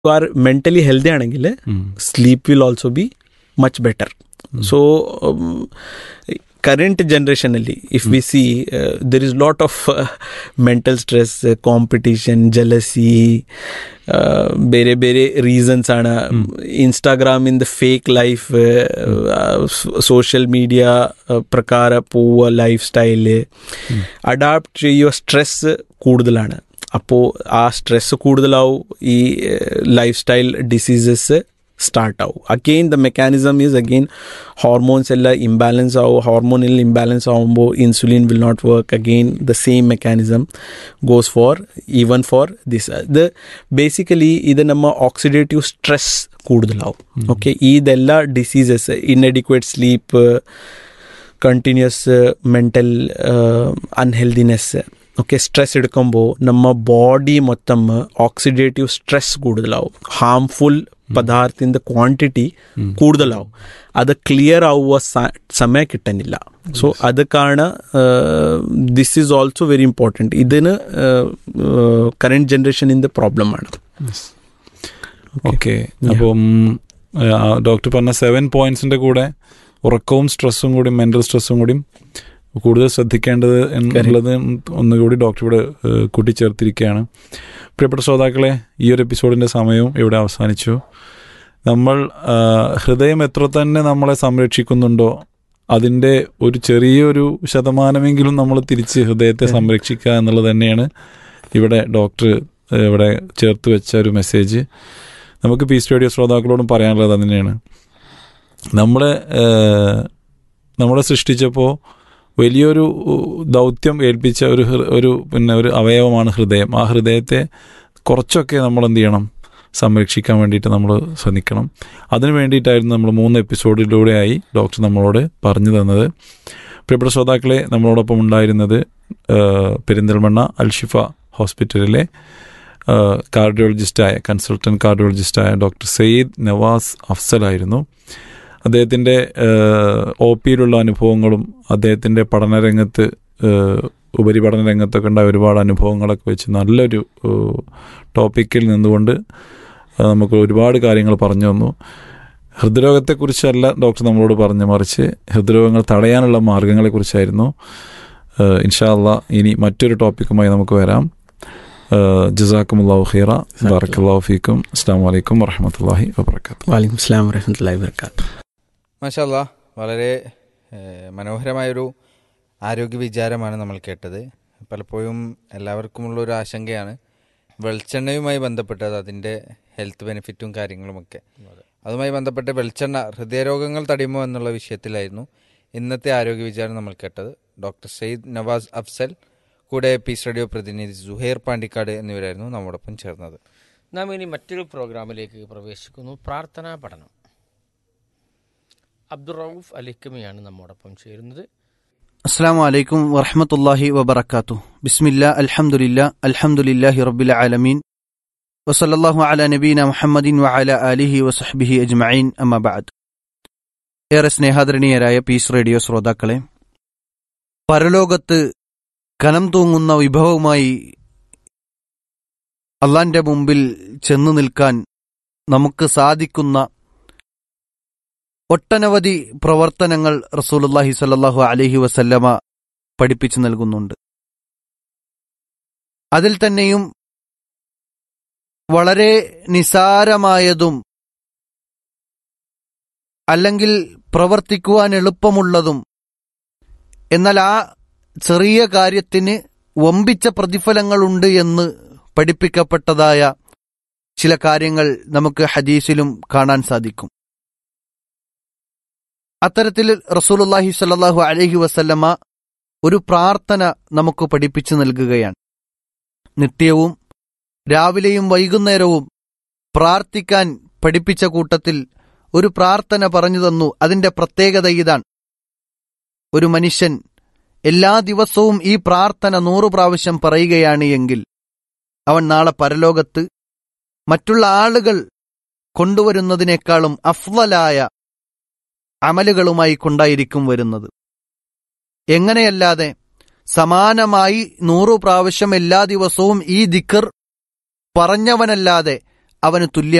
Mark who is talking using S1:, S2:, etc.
S1: R mentally healthy ആണെങ്കിൽ sleep will also be much better so current ಜನ್ರೇಷನಲ್ಲಿ if we see there is lot of mental stress competition jealousy ಬೇರೆ ಬೇರೆ reasons ആണ് ഇൻസ്റ്റാഗ്രാമിൻ്റെ fake life social media പ്രകാര പോവുക life style adapt ചെയ്യുക stress കൂടുതലാണ് അപ്പോൾ ആ സ്ട്രെസ് കൂടുതലാവും ഈ ലൈഫ് സ്റ്റൈൽ ഡിസീസസ് സ്റ്റാർട്ട് ആവും again the mechanism is again hormones എല്ലാം ഇംബാലൻസ് ആവും ഹോർമോണിൽ ഇംബാലൻസ് ആവുമ്പോൾ insulin will not work again the same mechanism goes for even for this ഇത് ബേസിക്കലി ഇത് നമ്മ ഓക്സിഡേറ്റീവ് സ്ട്രെസ് കൂടുതലാവും ഓക്കെ ഇതെല്ലാ diseases inadequate sleep continuous mental unhealthiness okay stress എടുക്കുമ്പോൾ നമ്മ ബോഡി മൊത്തം ഓക്സിഡേറ്റീവ് സ്ട്രെസ് കൂടുതലാവും ഹാംഫുൾ പദാർത്ഥത്തിൻ്റെ ക്വാണ്ടിറ്റി കൂടുതലാവും അത് ക്ലിയർ ആവുക സമയം കിട്ടുന്നില്ല സോ അത് കാരണം this is also very important ഇതിന് കറണ്ട് ജനറേഷനിൻ്റെ പ്രോബ്ലമാണ്
S2: ഓക്കെ അപ്പം ഡോക്ടർ പറഞ്ഞ സെവൻ പോയിന്റ്സിന്റെ കൂടെ ഉറക്കവും സ്ട്രെസ്സും കൂടി മെന്റൽ സ്ട്രെസ്സും കൂടി കൂടുതൽ ശ്രദ്ധിക്കേണ്ടത് എന്നുള്ളത് ഒന്നുകൂടി ഡോക്ടർ ഇവിടെ കൂട്ടിച്ചേർത്തിരിക്കുകയാണ് പ്രിയപ്പെട്ട ശ്രോതാക്കളെ ഈ ഒരു എപ്പിസോഡിന്റെ സമയവും ഇവിടെ അവസാനിച്ചു നമ്മൾ ഹൃദയം എത്ര തന്നെ നമ്മളെ സംരക്ഷിക്കുന്നുണ്ടോ അതിൻ്റെ ഒരു ചെറിയൊരു ശതമാനമെങ്കിലും നമ്മൾ തിരിച്ച് ഹൃദയത്തെ സംരക്ഷിക്കുക എന്നുള്ളത് തന്നെയാണ് ഇവിടെ ഡോക്ടർ ഇവിടെ ചേർത്ത് വെച്ച ഒരു മെസ്സേജ് നമുക്ക് പീസ് റേഡിയോ ശ്രോതാക്കളോടും പറയാനുള്ളത് തന്നെയാണ് നമ്മളെ നമ്മളെ സൃഷ്ടിച്ചപ്പോൾ വലിയൊരു ദൗത്യം ഏൽപ്പിച്ച ഒരു ഒരു പിന്നെ ഒരു അവയവമാണ് ഹൃദയം ആ ഹൃദയത്തെ കുറച്ചൊക്കെ നമ്മൾ എന്ത് ചെയ്യണം സംരക്ഷിക്കാൻ വേണ്ടിയിട്ട് നമ്മൾ ശ്രമിക്കണം അതിനു വേണ്ടിയിട്ടായിരുന്നു നമ്മൾ മൂന്ന് എപ്പിസോഡിലൂടെയായി ഡോക്ടർ നമ്മളോട് പറഞ്ഞു തന്നത് പ്രിയപ്പെട്ട ശ്രോതാക്കളെ നമ്മളോടൊപ്പം ഉണ്ടായിരുന്നത് പെരിന്തൽമണ്ണ അൽഷിഫ ഹോസ്പിറ്റലിലെ കാർഡിയോളജിസ്റ്റായ കൺസൾട്ടൻറ്റ് കാർഡിയോളജിസ്റ്റായ ഡോക്ടർ സയ്യിദ് നവാസ് അഫ്സലായിരുന്നു അദ്ദേഹത്തിൻ്റെ ഒ പിയിലുള്ള അനുഭവങ്ങളും അദ്ദേഹത്തിൻ്റെ പഠനരംഗത്ത് ഉപരിപഠന രംഗത്തൊക്കെ ഉണ്ടായ ഒരുപാട് അനുഭവങ്ങളൊക്കെ വെച്ച് നല്ലൊരു ടോപ്പിക്കിൽ നിന്നുകൊണ്ട് നമുക്ക് ഒരുപാട് കാര്യങ്ങൾ പറഞ്ഞു തന്നു ഹൃദ്രോഗത്തെക്കുറിച്ചല്ല ഡോക്ടർ നമ്മളോട് പറഞ്ഞു മറിച്ച് ഹൃദ്രോഗങ്ങൾ തടയാനുള്ള മാർഗങ്ങളെക്കുറിച്ചായിരുന്നു ഇൻഷാല്ല ഇനി മറ്റൊരു ടോപ്പിക്കുമായി നമുക്ക് വരാം ജസാക്കുമുല്ലാഹു ഖീറ ബാറക്കല്ലാഹു ഫീക്കും അസ്സാം വലൈക്കും വറഹമത്തല്ലാഹി വബർക്കാത്തു
S1: വാലിക്കും അസ്സാം വറഹമത്തല്ലാഹി വബർക്കാത്തു
S3: മാഷല്ല വളരെ മനോഹരമായൊരു ആരോഗ്യ വിചാരമാണ് നമ്മൾ കേട്ടത് പലപ്പോഴും എല്ലാവർക്കുമുള്ള ഒരു ആശങ്കയാണ് വെളിച്ചെണ്ണയുമായി ബന്ധപ്പെട്ടത് അതിൻ്റെ ഹെൽത്ത് ബെനിഫിറ്റും കാര്യങ്ങളുമൊക്കെ അതുമായി ബന്ധപ്പെട്ട് വെളിച്ചെണ്ണ ഹൃദയരോഗങ്ങൾ തടയുമോ എന്നുള്ള വിഷയത്തിലായിരുന്നു ഇന്നത്തെ ആരോഗ്യ വിചാരം നമ്മൾ കേട്ടത് ഡോക്ടർ സയ്യിദ് നവാസ് അഫ്സൽ കൂടെ പീസ് റേഡിയോ പ്രതിനിധി സുഹൈർ പാണ്ടിക്കാട് എന്നിവരായിരുന്നു നമ്മോടൊപ്പം ചേർന്നത്
S4: നാം ഇനി മറ്റൊരു പ്രോഗ്രാമിലേക്ക് പ്രവേശിക്കുന്നു പ്രാർത്ഥനാ പഠനം അബ്ദുറൌഫ് അലിക്കമിയാണ് നമ്മോടൊപ്പം ചേരുന്നത്
S5: അസ്സാം വലൈക്കും വറഹമത്തല്ലാഹി വബർക്കാത്തു ബിസ്മില്ല അൽഹംദുലില്ല അൽഹംദുലില്ലാഹി റബ്ബിൽ ആലമീൻ വസല്ലല്ലാഹു അല നബീന മുഹമ്മദിൻ വഅല ആലിഹി വസഹ്ബിഹി അജ്മഈൻ അമ്മ ബഅദ് ഏറെ സ്നേഹാദരണീയരായ പീസ് റേഡിയോ ശ്രോതാക്കളെ പരലോകത്ത് കനം തൂങ്ങുന്ന വിഭവവുമായി അള്ളാന്റെ മുമ്പിൽ ചെന്നു നിൽക്കാൻ നമുക്ക് സാധിക്കുന്ന ഒട്ടനവധി പ്രവർത്തനങ്ങൾ റസൂലുല്ലാഹി സല്ലാഹു അലഹി വസല്ലമ പഠിപ്പിച്ചു നൽകുന്നുണ്ട് അതിൽ തന്നെയും വളരെ നിസാരമായതും അല്ലെങ്കിൽ പ്രവർത്തിക്കുവാൻ എളുപ്പമുള്ളതും എന്നാൽ ആ ചെറിയ കാര്യത്തിന് വമ്പിച്ച പ്രതിഫലങ്ങളുണ്ട് എന്ന് പഠിപ്പിക്കപ്പെട്ടതായ ചില കാര്യങ്ങൾ നമുക്ക് ഹദീസിലും കാണാൻ സാധിക്കും അത്തരത്തിൽ റസൂലുല്ലാഹി സ്വല്ലല്ലാഹു അലൈഹി വസല്ലമ ഒരു പ്രാർത്ഥന നമുക്ക് പഠിപ്പിച്ചു നൽകുകയാണ് നിത്യവും രാവിലെയും വൈകുന്നേരവും പ്രാർത്ഥിക്കാൻ പഠിപ്പിച്ച കൂട്ടത്തിൽ ഒരു പ്രാർത്ഥന പറഞ്ഞു തന്നു അതിന്റെ പ്രത്യേകത ഇതാണ് ഒരു മനുഷ്യൻ എല്ലാ ദിവസവും ഈ പ്രാർത്ഥന നൂറു പ്രാവശ്യം പറയുകയാണ് എങ്കിൽ അവൻ നാളെ പരലോകത്ത് മറ്റുള്ള ആളുകൾ കൊണ്ടുവരുന്നതിനേക്കാളും അഫ്വലായ അമലുകളുമായി കൊണ്ടായിരിക്കും വരുന്നത് എങ്ങനെയല്ലാതെ സമാനമായി നൂറു പ്രാവശ്യം എല്ലാ ദിവസവും ഈ ദിക്കർ പറഞ്ഞവനല്ലാതെ അവന് തുല്യ